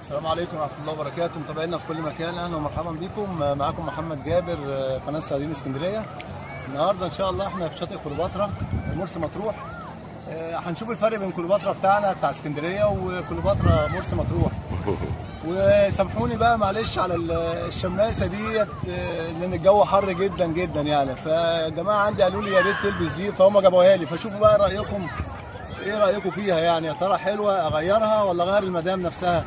السلام عليكم ورحمه الله وبركاته متابعينا في كل مكان اهلا ومرحبا بكم معاكم محمد جابر قناه الصيادين اسكندريه النهارده ان شاء الله احنا في شاطئ كليوباترا مرسى مطروح آه، هنشوف الفرق بين كليوباترا بتاعنا بتاع اسكندريه وكليوباترا مرسى مطروح وسامحوني بقى معلش على ال- الشماسه ديت آه، لان الجو حر جدا جدا يعني فجماعه عندي قالوا لي يا ريت تلبس دي فهم جابوها لي فشوفوا بقى رايكم ايه رايكم فيها يعني يا ترى حلوه اغيرها ولا اغير المدام نفسها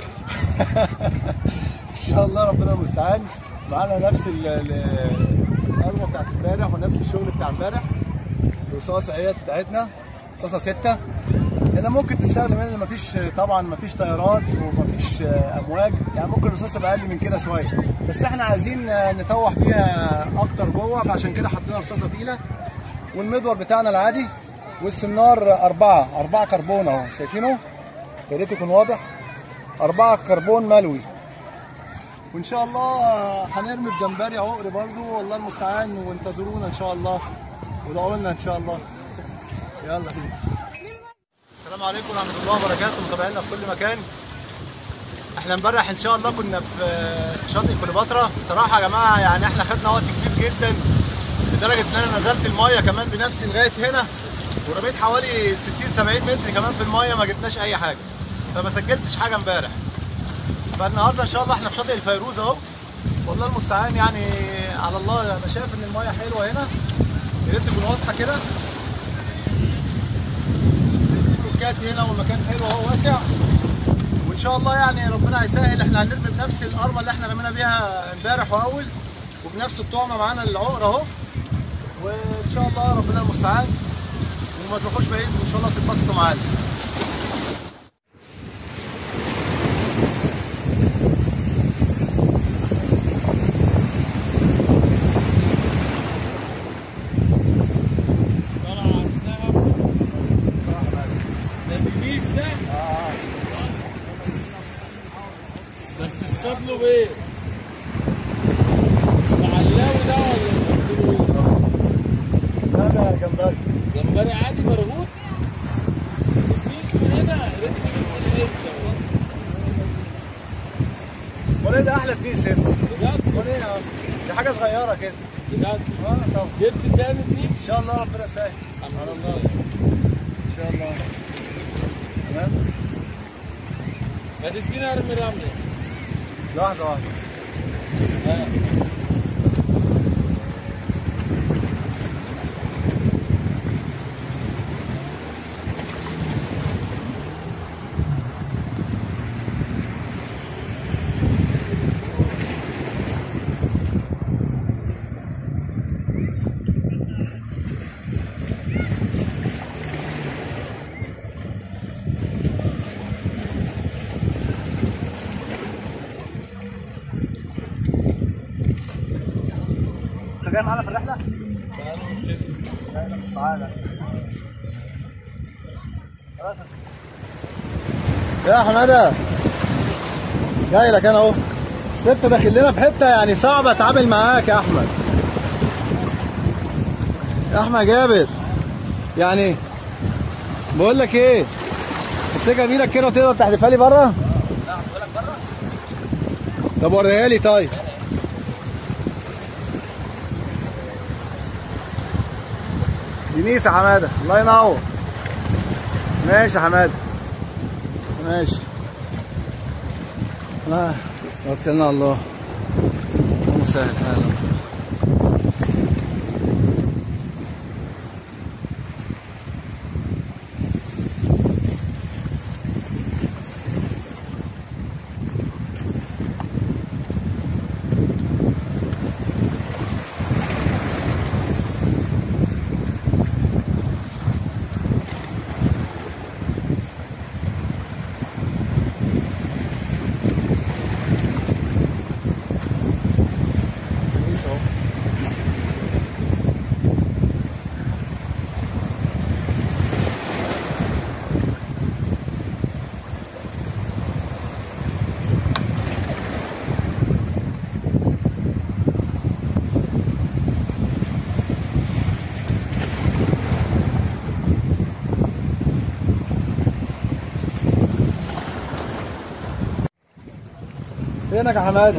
ان شاء الله ربنا المستعان معانا نفس ال- ال- القلوه بتاعت امبارح ونفس الشغل بتاع امبارح الرصاصه اهيت بتاعتنا رصاصه سته هنا ممكن تستخدم هنا مفيش طبعا مفيش طيارات ومفيش امواج يعني ممكن الرصاصه تبقى اقل من كده شويه بس احنا عايزين نطوح بيها اكتر جوه فعشان كده حطينا رصاصه تقيله والمدور بتاعنا العادي والسنار أربعة أربعة كربون أهو شايفينه؟ يا ريت يكون واضح أربعة كربون ملوي وإن شاء الله هنرمي بجمبري عقر برضو والله المستعان وانتظرونا إن شاء الله ودعوا لنا إن شاء الله يلا بينا السلام عليكم ورحمة الله وبركاته متابعينا في كل مكان احنا امبارح ان شاء الله كنا في في شاطئ كليوباترا بصراحة يا جماعة يعني احنا خدنا وقت كتير جدا لدرجة ان انا نزلت المية كمان بنفسي لغاية هنا ورميت حوالي 60 70 متر كمان في المية ما جبناش اي حاجة فما سجلتش حاجة امبارح فالنهارده ان شاء الله احنا في شاطئ الفيروز اهو والله المستعان يعني على الله انا شايف ان المية حلوة هنا يا ريت تكون واضحة كده الكوكات هنا والمكان حلو اهو واسع وان شاء الله يعني ربنا هيسهل احنا هنرمي بنفس الارمه اللي احنا رمينا بيها امبارح واول وبنفس الطعمه معانا العقر اهو وان شاء الله ربنا المستعان وما تروحوش بعيد وان شاء الله تتبسطوا معانا طلع على السحب ده بيبيس ده ده بتصطاد له بايه؟ معلاوي ده ولا بتصطاد له لا ده جمبري ايه؟ جمبري عادي مربوط بيبيس من هنا ريت من الحته ولا ده احلى بيس هنا بجد ولا ايه دي حاجه صغيره كده بجد اه طبعا جبت تاني بيبيس ان شاء الله ربنا يسهل على الله ان شاء الله تمام ما تدينا ارمي رمله لحظه واحده ها. انت جاي معانا في الرحله؟ تعالوا نسيب تعالى يا حماده جاي لك انا اهو ست داخل لنا في حته يعني صعب اتعامل معاك يا احمد يا احمد جابر يعني بقول لك ايه امسكها بايدك كده وتقدر تحدفها لي بره طب وريها لي طيب دينيس يا حماده الله ينور ماشي يا حماده ماشي لا توكلنا على الله اللهم سهل حالك دينيس اهو فينك يا حماده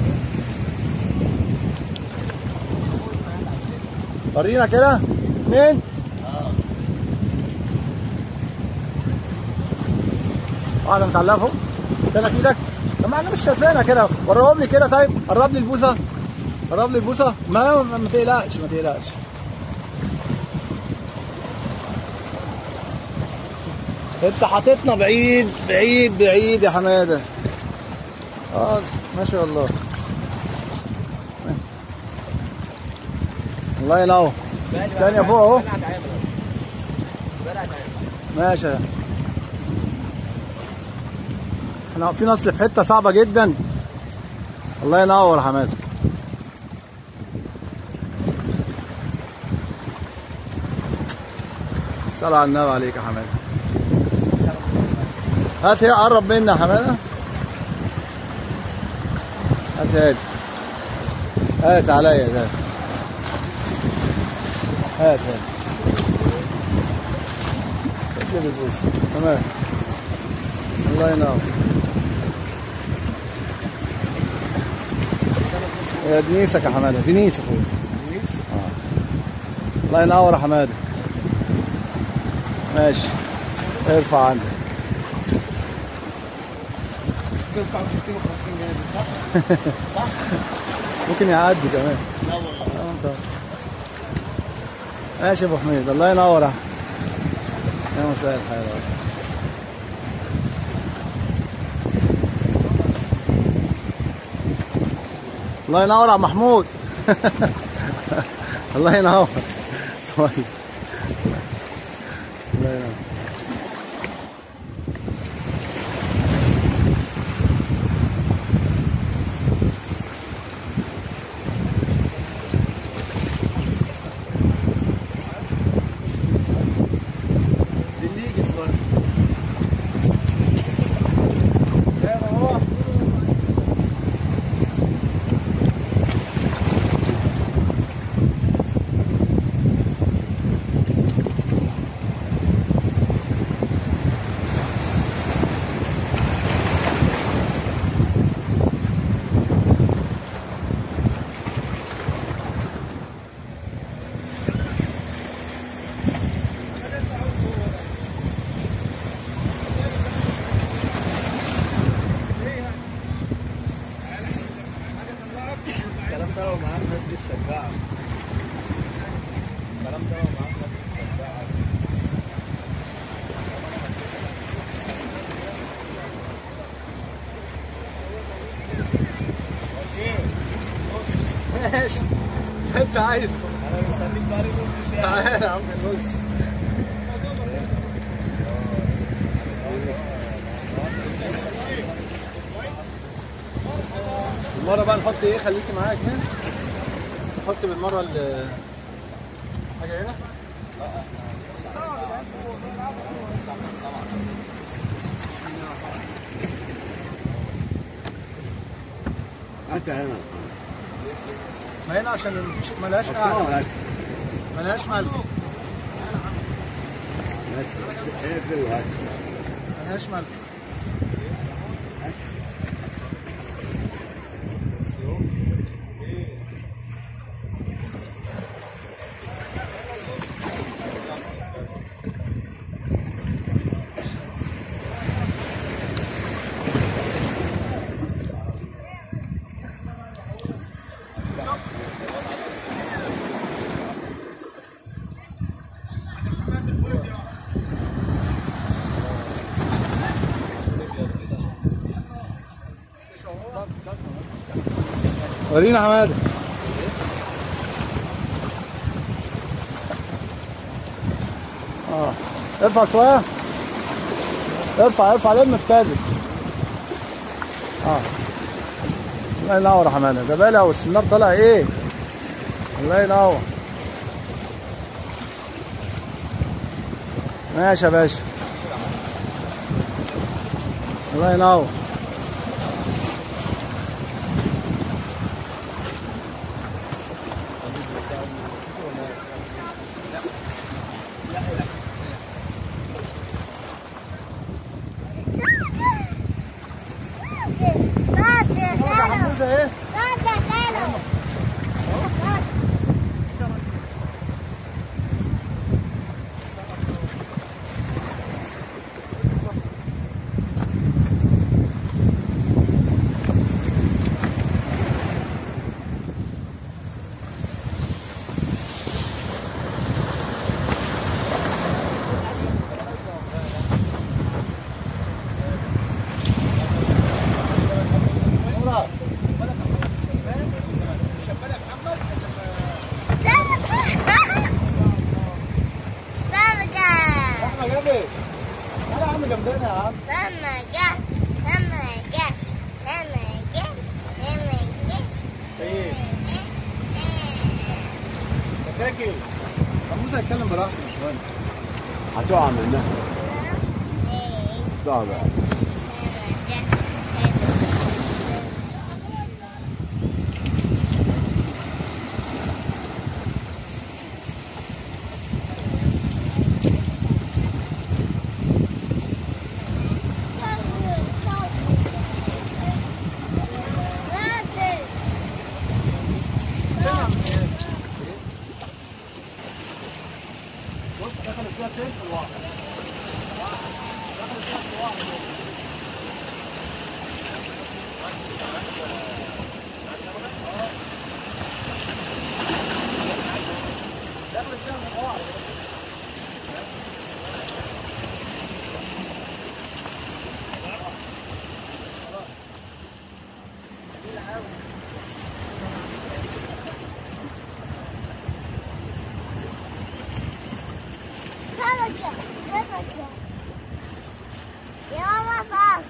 ورينا كده اتنين واحده متعلقه فوق فينك ايدك طب ما احنا مش شايفينها كده وريهم لي كده طيب قرب لي البوصه قرب لي البوصه ما ما ما تقلقش ما تقلقش انت حاططنا بعيد بعيد بعيد يا حماده اه ما شاء الله الله ينور تانية فوق اهو ماشي احنا واقفين اصل في حته صعبه جدا الله ينور يا حماده صلى على النبي عليك يا حماده هات هي قرب منا يا حماده هات هات هات عليا هات هات هات اجيب البوس تمام الله ينور يا دنيسك يا حماده دنيس يا اخويا آه. الله ينور يا حماده ماشي ارفع عندك ممكن يعدي كمان لا والله آه، طبعا. ماشي يا ابو حميد الله ينور يا يا مساء الخير الله ينور يا عم محمود الله ينور طيب. الله ينور بالليجس برضه يا بابا الكلام ده لو معاك ناس بتشجعك الكلام ده لو معاك ناس بتشجعك ماشي انت عايزه انا مستنيك بقالي نص ساعه تعالى يا عم النص المرة بقى نحط ايه خليكي معايا كده نحط بالمرة ال حاجة هنا انت هنا ما هنا عشان مفيش ملهاش قاعدة ملهاش ملك ملهاش ملك ورينا حماده اه ارفع شويه ارفع ارفع لم الكادر اه الله ينور يا حماده ده بالع والسنار طالع ايه الله ينور ماشي يا باشا الله ينور Date, عايزه ايه؟ نورا شغال يا محمد احنا جنبي تعالى يا عم جنبنا يا عم ايه تاكل موسى هيتكلم براحته مش مهم هتقع منها تقع بقى بص دخلت فيها فين في الواحد دخلت فيها في الواحد دخلت فيها في الواحد يا ماما صار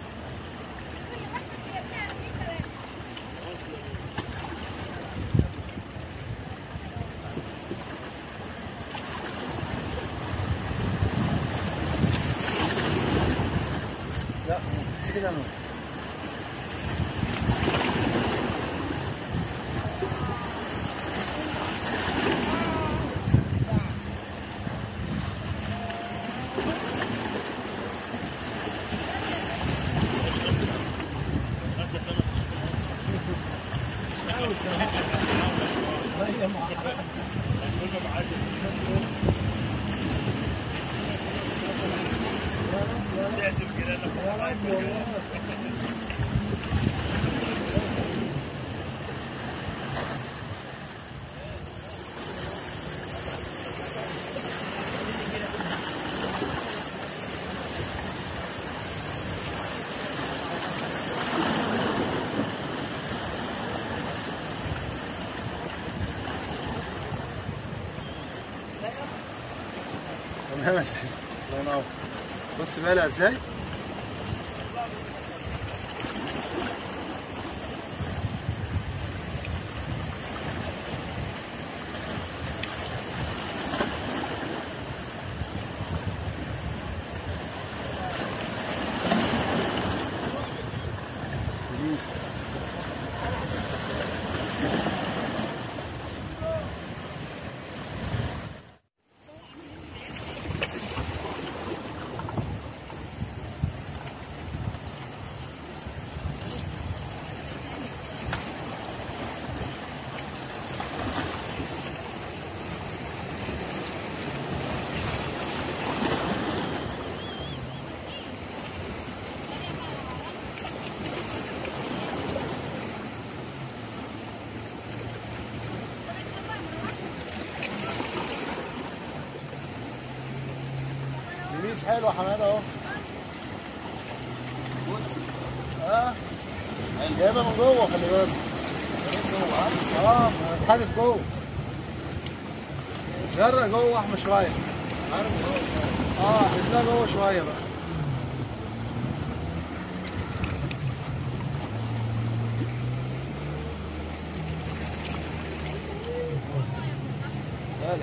لا امسك كده نور تمام يا سيدي الله ينور بص بالها ازاي ميس حلو يا حماده اهو بص اه جايبها من جوه خلي بالك اه اتحدت جوه جرى جوه احمى شويه اه حطها جوه شويه بقى جدع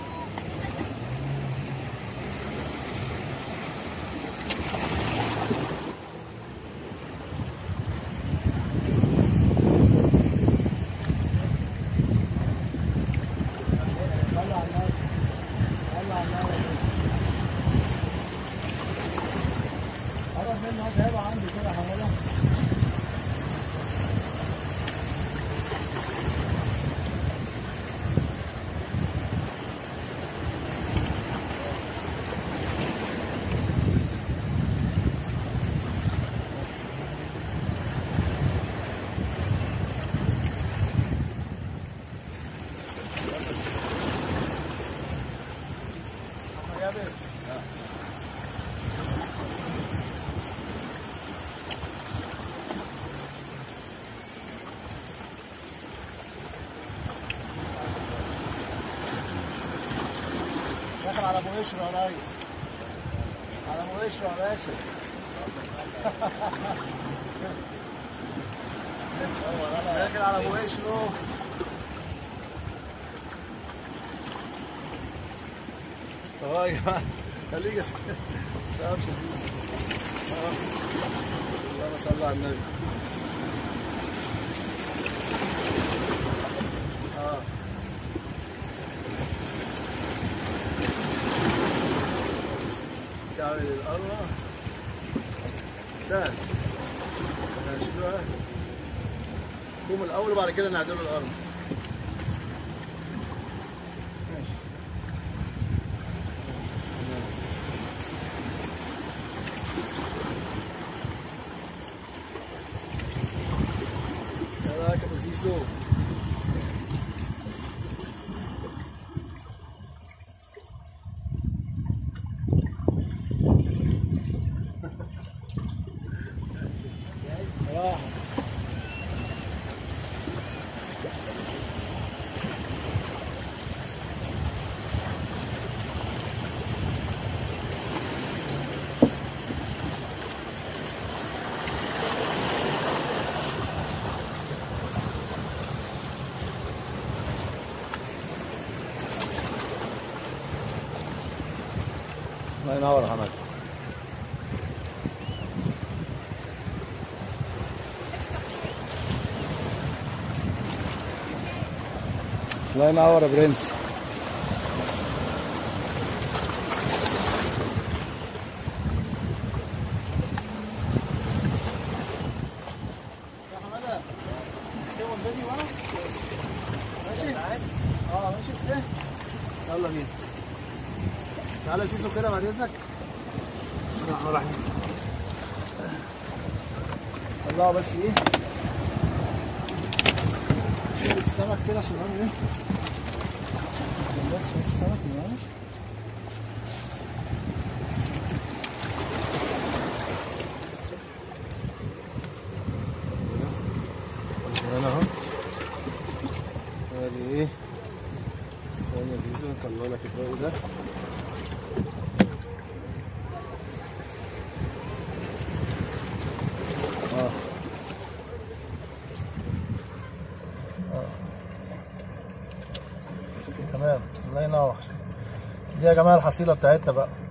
طلع النار طلع النار قرب منها هيبقى عندي كده حماده داخل على ابو قشر يا ريس على ابو قشر يا باشا داخل على ابو قشر اهو. اه يا جماعه خليك يا شباب شديد اللهم صل على النبي اه تعمل القرة سهل ماشي بقى قوم الأول وبعد كده نعدل القرة ماشي ايه رايك يا ابو زيزو؟ راحة الله ينور يا حماد الله ينور يا برنس يا حماده تسوي الفيديو وانا ماشي اه ماشي كده يلا بينا تعالى سيسو كده بعد اذنك بسم الله الرحمن الرحيم طلعوا بس ايه شوف السمك كده عشان نعمل ايه بس شوف السمك معانا هنا اهو ادي ايه ثانية زيزو نطلع لك الفوق ده اه اه تمام الله ينور دي يا جماعه الحصيله بتاعتنا بقى